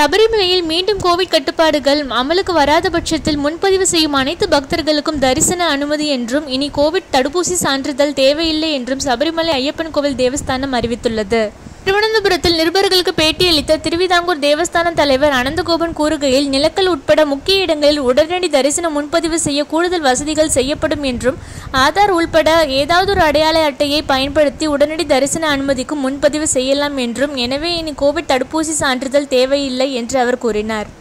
சபரிமலையில் மீண்டும் கோவிட் கட்டுப்பாடுகள் அமலுக்கு வராத பட்சத்தில் முன்பதிவு செய்யும் அனைத்து பக்தர்களுக்கும் தரிசன அனுமதி என்றும் இனி கோவிட் தடுப்பூசி சான்றிதழ் தேவையில்லை என்றும் சபரிமலை ஐயப்பன் கோவில் தேவஸ்தானம் அறிவித்துள்ளது திருவனந்தபுரத்தில் நிருபர்களுக்கு பேட்டியளித்த திருவிதாங்கூர் தேவஸ்தான தலைவர் அனந்தகோபன் கூறுகையில் நிலக்கல் உட்பட முக்கிய இடங்களில் உடனடி தரிசன முன்பதிவு செய்ய கூடுதல் வசதிகள் செய்யப்படும் என்றும் ஆதார் உள்பட ஏதாவது ஒரு அடையாள அட்டையை பயன்படுத்தி உடனடி தரிசன அனுமதிக்கும் முன்பதிவு செய்யலாம் என்றும் எனவே இனி கோவிட் தடுப்பூசி சான்றிதழ் தேவையில்லை என்று அவர் கூறினார்